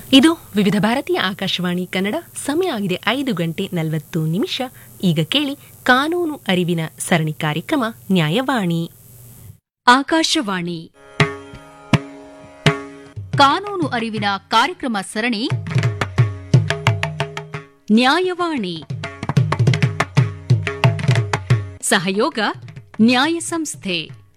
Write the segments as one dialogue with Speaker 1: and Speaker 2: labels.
Speaker 1: ಇದು ವಿವಿಧ ಭಾರತೀಯ ಆಕಾಶವಾಣಿ ಕನ್ನಡ ಸಮಯ ಆಗಿದೆ ಐದು ಗಂಟೆ ನಲವತ್ತು ನಿಮಿಷ ಈಗ ಕೇಳಿ ಕಾನೂನು ಅರಿವಿನ ಸರಣಿ ಕಾರ್ಯಕ್ರಮ ನ್ಯಾಯವಾಣಿ
Speaker 2: ಆಕಾಶವಾಣಿ ಕಾನೂನು ಅರಿವಿನ ಕಾರ್ಯಕ್ರಮ ಸರಣಿ ನ್ಯಾಯವಾಣಿ ಸಹಯೋಗ ನ್ಯಾಯ ಸಂಸ್ಥೆ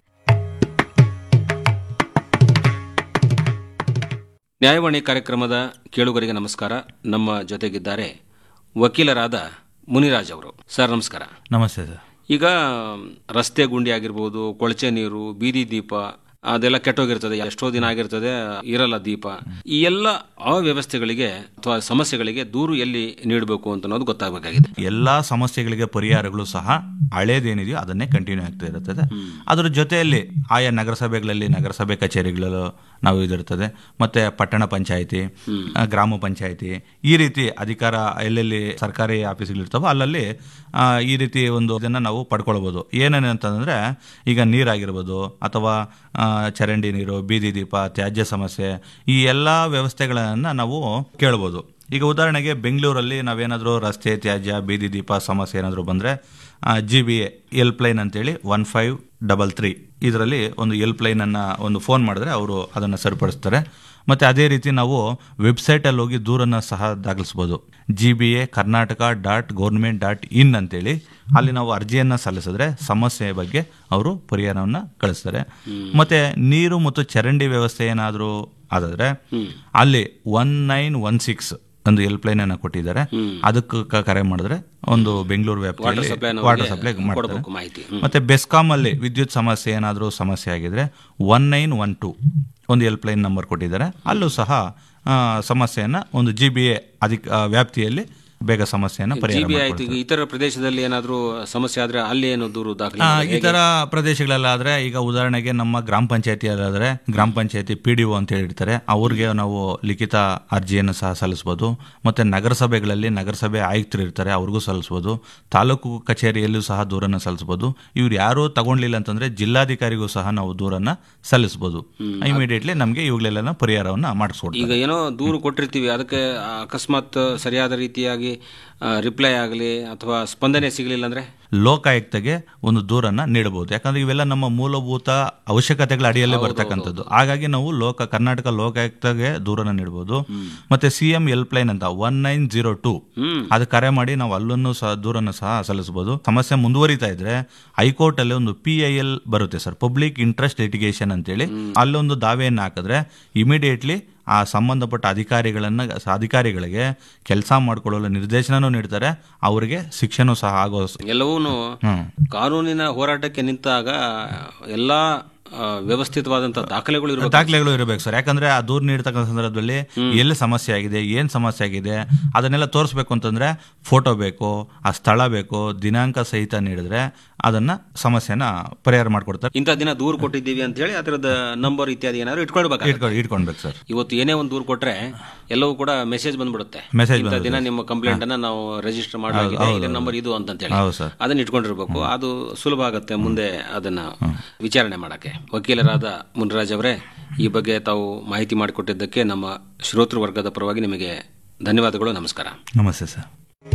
Speaker 3: ನ್ಯಾಯವಾಣಿ ಕಾರ್ಯಕ್ರಮದ ಕೇಳುಗರಿಗೆ ನಮಸ್ಕಾರ ನಮ್ಮ ಜೊತೆಗಿದ್ದಾರೆ ವಕೀಲರಾದ ಮುನಿರಾಜ್ ಅವರು ಸರ್ ನಮಸ್ಕಾರ
Speaker 4: ನಮಸ್ತೆ ಸರ್
Speaker 3: ಈಗ ರಸ್ತೆ ಗುಂಡಿ ಆಗಿರ್ಬೋದು ಕೊಳಚೆ ನೀರು ಬೀದಿ ದೀಪ ಅದೆಲ್ಲ ಕೆಟ್ಟೋಗಿರ್ತದೆ ಎಷ್ಟೋ ದಿನ ಆಗಿರ್ತದೆ ಇರಲ್ಲ ದೀಪ ಈ ಎಲ್ಲ ಅವ್ಯವಸ್ಥೆಗಳಿಗೆ ಅಥವಾ ಸಮಸ್ಯೆಗಳಿಗೆ ದೂರು ಎಲ್ಲಿ ನೀಡಬೇಕು ಅಂತ ಅನ್ನೋದು ಗೊತ್ತಾಗಬೇಕಾಗಿದೆ
Speaker 4: ಎಲ್ಲಾ ಸಮಸ್ಯೆಗಳಿಗೆ ಪರಿಹಾರಗಳು ಸಹ ಹಳೇದೇನಿದೆಯೋ ಅದನ್ನೇ ಕಂಟಿನ್ಯೂ ಆಗ್ತಾ ಇರುತ್ತದೆ ಅದರ ಜೊತೆಯಲ್ಲಿ ಆಯಾ ನಗರಸಭೆಗಳಲ್ಲಿ ನಗರಸಭೆ ಕಚೇರಿಗಳಲ್ಲೂ ನಾವು ಇದಿರ್ತದೆ ಮತ್ತೆ ಪಟ್ಟಣ ಪಂಚಾಯಿತಿ ಆ, ಗ್ರಾಮ ಪಂಚಾಯಿತಿ ಈ ರೀತಿ ಅಧಿಕಾರ ಎಲ್ಲೆಲ್ಲಿ ಸರ್ಕಾರಿ ಆಫೀಸ್ಗಳಿರ್ತಾವೋ ಅಲ್ಲಲ್ಲಿ ಆ, ಈ ರೀತಿ ಒಂದು ಇದನ್ನ ನಾವು ಪಡ್ಕೊಳ್ಬೋದು ಏನೇನು ಅಂತಂದ್ರೆ ಈಗ ನೀರಾಗಿರ್ಬೋದು ಅಥವಾ ಆ, ಚರಂಡಿ ನೀರು ಬೀದಿ ದೀಪ ತ್ಯಾಜ್ಯ ಸಮಸ್ಯೆ ಈ ಎಲ್ಲ ವ್ಯವಸ್ಥೆಗಳನ್ನ ನಾವು ಕೇಳ್ಬೋದು ಈಗ ಉದಾಹರಣೆಗೆ ಬೆಂಗಳೂರಲ್ಲಿ ನಾವೇನಾದರೂ ರಸ್ತೆ ತ್ಯಾಜ್ಯ ಬೀದಿ ದೀಪ ಸಮಸ್ಯೆ ಏನಾದರೂ ಬಂದರೆ G B A help line ಅಂತೇಳಿ ಒನ್ ಫೈವ್ ಡಬಲ್ ತ್ರೀ ಇದರಲ್ಲಿ ಒಂದು ಎಲ್ಪ್ ಲೈನನ್ನು ಒಂದು ಫೋನ್ ಮಾಡಿದ್ರೆ ಅವರು ಅದನ್ನು ಸರಿಪಡಿಸ್ತಾರೆ ಮತ್ತು ಅದೇ ರೀತಿ ನಾವು ವೆಬ್ಸೈಟಲ್ಲಿ ಹೋಗಿ ದೂರನ್ನು ಸಹ ದಾಖಲಿಸ್ಬೋದು G B A Karnataka dot government dot in ಅಂತೇಳಿ ಅಲ್ಲಿ ನಾವು ಅರ್ಜಿಯನ್ನು ಸಲ್ಲಿಸಿದ್ರೆ ಸಮಸ್ಯೆ ಬಗ್ಗೆ ಅವರು ಪರಿಹಾರವನ್ನು ಕಳಿಸ್ತಾರೆ ಮತ್ತು ನೀರು ಮತ್ತು ಚರಂಡಿ ವ್ಯವಸ್ಥೆ ಏನಾದರೂ ಆದಾದ್ರೆ ಅಲ್ಲಿ ಒನ್ ನೈನ್ ಒನ್ ಸಿಕ್ಸ್ ಒಂದು ಹೆಲ್ಪ್ ಲೈನ್ ಅನ್ನ ಕೊಟ್ಟಿದ್ದಾರೆ ಅದಕ್ಕೆ ಕ- ಕರೆ ಮಾಡಿದ್ರೆ ಒಂದು ಬೆಂಗಳೂರು ವ್ಯಾಪ್ತಿಯಲ್ಲಿ
Speaker 3: supply ನವರಿಗೆ
Speaker 4: ವಾಟರ್ ಸಪ್ಲೈ ಮಾಡ್ತಾರೆ
Speaker 3: ಕೊಡ್ಬೇಕು ಮಾಹಿತಿ. ಹ್ಮ್.
Speaker 4: ಮತ್ತೆ ಬೆಸ್ಕಾಂ ಅಲ್ಲಿ ವಿದ್ಯುತ್ ಸಮಸ್ಯೆ ಏನಾದರೂ ಸಮಸ್ಯೆ ಆಗಿದ್ರೆ ಒನ್ ನೈನ್ ಒನ್ ಟು ಒಂದು ಹೆಲ್ಪ್ ಲೈನ್ ನಂಬರ್ ಕೊಟ್ಟಿದ್ದಾರೆ ಅಲ್ಲೂ ಸಹ ಆ, ಸಮಸ್ಯೆಯನ್ನ ಒಂದು ಜಿ ಬಿ ಎ ಅಧಿಕ ಆ, ವ್ಯಾಪ್ತಿಯಲ್ಲಿ ಬೇಗ ಸಮಸ್ಯೆಯನ್ನ
Speaker 3: ಜಿ
Speaker 4: ಪರಿಹಾರ
Speaker 3: ಬಿ
Speaker 4: ಮಾಡ್ಕೊಡ್ತಾರೆ.
Speaker 3: ಆಯ್ತು ಈಗ ಇತರ ಪ್ರದೇಶದಲ್ಲಿ ಏನಾದರೂ ಸಮಸ್ಯೆ ಆದ್ರೆ ಅಲ್ಲಿ ಏನು ದೂರು ದಾಖಲೆ
Speaker 4: ಆ,
Speaker 3: ಮಾಡೋದು?
Speaker 4: ಈ ತರ ಪ್ರದೇಶಗಳಲ್ಲಾದ್ರೆ ಈಗ ಉದಾಹರಣೆಗೆ ನಮ್ಮ ಗ್ರಾಮ ಪಂಚಾಯತಿಯಲ್ಲಾದ್ರೆ ಗ್ರಾಮ ಪಂಚಾಯತಿ ಪಿ ಡಿ ಒ ಅಂತ ಹೇಳಿರ್ತಾರೆ ಅವ್ರಿಗೆ ನಾವು ಲಿಖಿತ ಅರ್ಜಿಯನ್ನು ಸಹ ಸಲ್ಲಿಸ್ಬೋದು ಮತ್ತೆ ನಗರಸಭೆಗಳಲ್ಲಿ ನಗರಸಭೆ ಆಯುಕ್ತರು ಇರ್ತಾರೆ ಅವ್ರಿಗೂ ಸಲ್ಲಿಸ್ಬೋದು ತಾಲೂಕು ಕಚೇರಿಯಲ್ಲೂ ಸಹ ದೂರನ್ನ ಸಲ್ಲಿಸ್ಬೋದು ಇವ್ರು ಯಾರು ತಗೊಂಡ್ಲಿಲ್ಲ ಅಂತಂದ್ರೆ ಜಿಲ್ಲಾಧಿಕಾರಿಗೂ ಸಹ ನಾವು ದೂರನ್ನ ಸಲ್ಲಿಸ್ಬೋದು ಇಮಿಡಿಯೇಟ್ಲಿ ನಮಗೆ ಇವುಗಳೆಲ್ಲ ಪರಿಹಾರವನ್ನ ಮಾಡಿಸ್ಕೊಡ್ತಾರೆ
Speaker 3: ಈಗ ಏನೋ ದೂರು ಕೊಟ್ಟಿರ್ತೀವಿ ಅದಕ್ಕೆ ಅಕಸ್ಮಾತ್ ಸರಿಯಾದ ರೀತಿಯಾಗಿ ರಿಪ್ಲೈ ಆಗಲಿ ಅಥವಾ ಸ್ಪಂದನೆ ಸಿಗಲಿಲ್ಲ ಅಂದ್ರೆ
Speaker 4: ಲೋಕಾಯುಕ್ತಗೆ ಒಂದು ದೂರನ್ನ ನೀಡಬಹುದು ಯಾಕಂದ್ರೆ ಇವೆಲ್ಲ ನಮ್ಮ ಮೂಲಭೂತ ಅವಶ್ಯಕತೆಗಳ ಅಡಿಯಲ್ಲೇ ಬರ್ತಕ್ಕಂಥದ್ದು ಹಾಗಾಗಿ ನಾವು ಲೋಕ ಕರ್ನಾಟಕ ಲೋಕಾಯುಕ್ತಗೆ ದೂರನ್ನ ನೀಡಬಹುದು ಮತ್ತೆ ಸಿ ಎಂ ಹೆಲ್ಪ್ ಲೈನ್ ಅಂತ ಒನ್ ನೈನ್ ಜೀರೋ ಟೂ ಅದು ಕರೆ ಮಾಡಿ ನಾವು ಅಲ್ಲನ್ನು ಸಹ ದೂರನ್ನು ಸಹ ಸಲ್ಲಿಸಬಹುದು ಸಮಸ್ಯೆ ಮುಂದುವರಿತಾ ಇದ್ರೆ ಹೈಕೋರ್ಟ್ ಅಲ್ಲಿ ಒಂದು ಪಿ ಐ ಎಲ್ ಬರುತ್ತೆ ಸರ್ ಪಬ್ಲಿಕ್ ಇಂಟ್ರೆಸ್ಟ್ ಲಿಟಿಗೇಷನ್ ಅಂತೇಳಿ ಅಲ್ಲೊಂದು ದಾವೆಯನ್ನು ಹಾಕಿದ್ರೆ ಇಮಿಡಿಯೇಟ್ಲಿ ಆ ಸಂಬಂಧಪಟ್ಟ ಅಧಿಕಾರಿಗಳನ್ನ ಅಧಿಕಾರಿಗಳಿಗೆ ಕೆಲಸ ಮಾಡ್ಕೊಳ್ಳಲು ನಿರ್ದೇಶನನೂ ನೀಡ್ತಾರೆ ಅವರಿಗೆ ಶಿಕ್ಷೆನೂ ಸಹ ಆಗೋ
Speaker 3: ಎಲ್ಲವೂ
Speaker 4: ಹ್ಮ್.
Speaker 3: ಕಾನೂನಿನ ಹೋರಾಟಕ್ಕೆ ನಿಂತಾಗ ಎಲ್ಲಾ ಆ, ವ್ಯವಸ್ಥಿತವಾದಂತಹ ದಾಖಲೆಗಳು ಇರಬೇಕು
Speaker 4: ದಾಖಲೆಗಳು ಇರಬೇಕು ಸರ್ ಯಾಕಂದ್ರೆ ಆ ದೂರ ನೀಡತಕ್ಕಂಥ ಸಂದರ್ಭದಲ್ಲಿ ಎಲ್ಲಿ ಸಮಸ್ಯೆ ಆಗಿದೆ ಏನ್ ಸಮಸ್ಯೆ ಆಗಿದೆ ಅದನ್ನೆಲ್ಲ ತೋರಿಸ್ಬೇಕು ಅಂತಂದ್ರೆ ಫೋಟೋ ಬೇಕು ಆ ಸ್ಥಳ ಬೇಕು ದಿನಾಂಕ ಸಹಿತ ನೀಡಿದ್ರೆ ಅದನ್ನ ಸಮಸ್ಯೆನ ಪರಿಹಾರ ಮಾಡ್ಕೊಡ್ತಾರೆ
Speaker 3: ಇಂಥ ದಿನ ದೂರು ಕೊಟ್ಟಿದ್ದೀವಿ ಅಂತ ಹೇಳಿ ಅದರದ ನಂಬರ್ ಇತ್ಯಾದಿ ಏನಾದ್ರು ಇಟ್ಕೊಳ್ಬೇಕು
Speaker 4: ಇಟ್ಕೊಂಡು ಇಟ್ಕೊಳ್ಬೇಕು ಸರ್
Speaker 3: ಇವತ್ತು ಏನೇ ಒಂದು ದೂರು ಕೊಟ್ರೆ ಎಲ್ಲವೂ ಕೂಡ ಮೆಸೇಜ್ ಬಂದ್ಬಿಡುತ್ತೆ
Speaker 4: Message
Speaker 3: ಇಂಥ
Speaker 4: ಬಂದ್ಬಿಡುತ್ತೆ.
Speaker 3: ದಿನ ನಿಮ್ಮ ಕಂಪ್ಲೇಂಟ್ ಅನ್ನ ನಾವು ರಿಜಿಸ್ಟರ್ ಮಾಡಲಾಗಿದೆ
Speaker 4: ಹೌದು,
Speaker 3: ಇದ್ರ
Speaker 4: ಹೌದು.
Speaker 3: ನಂಬರ್ ಇದು ಅಂತ ಹೇಳಿ
Speaker 4: ಹೌದು ಸರ್
Speaker 3: ಅದನ್ನ ಇಟ್ಕೊಂಡಿರ್ಬೇಕು ಅದು ಸುಲಭ ಆಗುತ್ತೆ ಮುಂದೆ ಅದನ್ನ ವಿಚಾರಣೆ ಮಾಡಕ್ಕೆ ವಕೀಲರಾದ ಮುನ್ರಾಜ್ ಅವರೇ ಈ ಬಗ್ಗೆ ತಾವು ಮಾಹಿತಿ ಮಾಡಿಕೊಟ್ಟಿದ್ದಕ್ಕೆ ನಮ್ಮ ಶ್ರೋತೃ ವರ್ಗದ ಪರವಾಗಿ ನಿಮಗೆ ಧನ್ಯವಾದಗಳು ನಮಸ್ಕಾರ
Speaker 4: ನಮಸ್ತೆ ಸರ್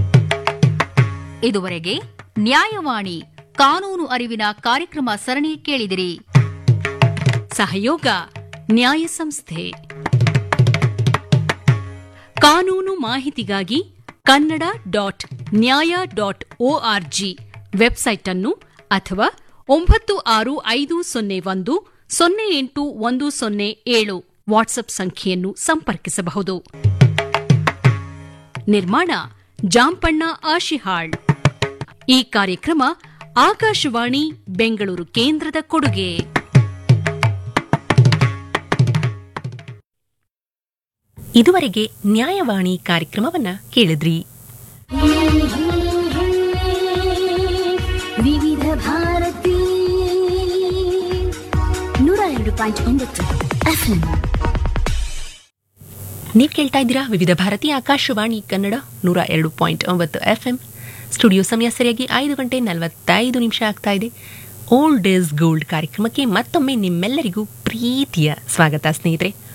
Speaker 2: ಇದುವರೆಗೆ ನ್ಯಾಯವಾಣಿ ಕಾನೂನು ಅರಿವಿನ ಕಾರ್ಯಕ್ರಮ ಸರಣಿ ಕೇಳಿದಿರಿ ಸಹಯೋಗ ನ್ಯಾಯ ಸಂಸ್ಥೆ ಕಾನೂನು ಮಾಹಿತಿಗಾಗಿ Kannada dot Nyaya dot ORG website ಅನ್ನು ಅಥವಾ ಒಂಬತ್ತು ಆರು ಐದು ಸೊನ್ನೆ ಒಂದು ಸೊನ್ನೆ ಎಂಟು ಒಂದು ಸೊನ್ನೆ ಏಳು ವಾಟ್ಸ್ಆಪ್ ಸಂಖ್ಯೆಯನ್ನು ಸಂಪರ್ಕಿಸಬಹುದು ನಿರ್ಮಾಣ ಜಾಂಪಣ್ಣ ಆಶಿಹಾಳ್ ಈ ಕಾರ್ಯಕ್ರಮ ಆಕಾಶವಾಣಿ ಬೆಂಗಳೂರು ಕೇಂದ್ರದ ಕೊಡುಗೆ
Speaker 1: ಇದುವರೆಗೆ ನ್ಯಾಯವಾಣಿ ಕಾರ್ಯಕ್ರಮವನ್ನ ಕೇಳಿದ್ರಿ
Speaker 5: ವಿವಿಧ ಭಾರತಿ ನೂರ ಎರಡು ಪಾಯಿಂಟ್ ಒಂಬತ್ತು ಎಫ್ಎಂ
Speaker 1: ನೀವು ಕೇಳ್ತಾ ಇದ್ದೀರಾ ವಿವಿಧ ಭಾರತೀಯ ಆಕಾಶವಾಣಿ ಕನ್ನಡ ನೂರ ಎರಡು ಪಾಯಿಂಟ್ ಒಂಬತ್ತು ಎಫ್ಎಂ ಸ್ಟುಡಿಯೋ ಸಮಯ ಸರಿಯಾಗಿ ಐದು ಗಂಟೆ ನಲವತ್ತೈದು ನಿಮಿಷ ಆಗ್ತಾ ಇದೆ ಓಲ್ಡ್ ಇಸ್ ಗೋಲ್ಡ್ ಕಾರ್ಯಕ್ರಮಕ್ಕೆ ಮತ್ತೊಮ್ಮೆ ನಿಮ್ಮೆಲ್ಲರಿಗೂ ಪ್ರೀತಿಯ ಸ್ವಾಗತ ಸ್ನೇಹಿತರೆ